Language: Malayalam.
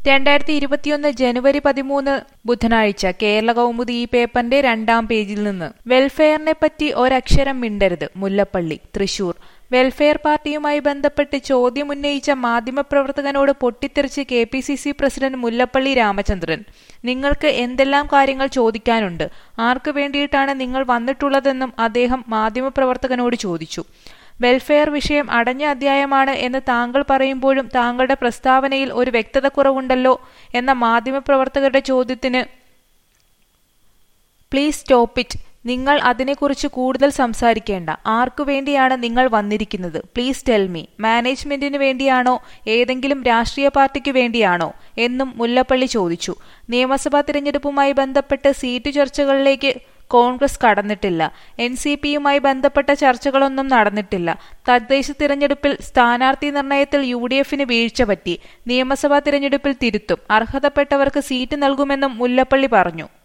രണ്ടായിരത്തി ഇരുപത്തിയൊന്ന് ജനുവരി പതിമൂന്ന് ബുധനാഴ്ച കേരള കൗമുദി ഈ പേപ്പറിന്റെ രണ്ടാം പേജിൽ നിന്ന് വെൽഫെയറിനെ പറ്റി ഒരക്ഷരം മിണ്ടരുത് മുല്ലപ്പള്ളി തൃശൂർ വെൽഫെയർ പാർട്ടിയുമായി ബന്ധപ്പെട്ട് ചോദ്യമുന്നയിച്ച മാധ്യമപ്രവർത്തകനോട് പൊട്ടിത്തെറിച്ച് K P C C president Mullappally Ramachandran നിങ്ങൾക്ക് എന്തെല്ലാം കാര്യങ്ങൾ ചോദിക്കാനുണ്ട് ആർക്കു വേണ്ടിയിട്ടാണ് നിങ്ങൾ വന്നിട്ടുള്ളതെന്നും അദ്ദേഹം മാധ്യമപ്രവർത്തകനോട് ചോദിച്ചു വെൽഫെയർ വിഷയം അടഞ്ഞ അധ്യായമാണ് എന്ന് താങ്കൾ പറയുമ്പോഴും താങ്കളുടെ പ്രസ്താവനയിൽ ഒരു വ്യക്തത കുറവുണ്ടല്ലോ എന്ന മാധ്യമപ്രവർത്തകരുടെ ചോദ്യത്തിന് പ്ലീസ് സ്റ്റോപ്പ് ഇറ്റ് നിങ്ങൾ അതിനെക്കുറിച്ച് കൂടുതൽ സംസാരിക്കേണ്ട ആർക്കു വേണ്ടിയാണ് നിങ്ങൾ വന്നിരിക്കുന്നത് പ്ലീസ് ടെൽ മീ മാനേജ്മെന്റിന് വേണ്ടിയാണോ ഏതെങ്കിലും രാഷ്ട്രീയ പാർട്ടിക്ക് വേണ്ടിയാണോ എന്നും മുല്ലപ്പള്ളി ചോദിച്ചു നിയമസഭാ തിരഞ്ഞെടുപ്പുമായി ബന്ധപ്പെട്ട് സീറ്റ് ചർച്ചകളിലേക്ക് കോൺഗ്രസ് കടന്നിട്ടില്ല എൻ സി പിയുമായി ബന്ധപ്പെട്ട ചർച്ചകളൊന്നും നടന്നിട്ടില്ല തദ്ദേശ തിരഞ്ഞെടുപ്പിൽ സ്ഥാനാർത്ഥി നിർണയത്തിൽ യു ഡി എഫിന് വീഴ്ച പറ്റി നിയമസഭാ തിരഞ്ഞെടുപ്പിൽ തിരുത്തും അർഹതപ്പെട്ടവർക്ക് സീറ്റ് നൽകുമെന്നും മുല്ലപ്പള്ളി പറഞ്ഞു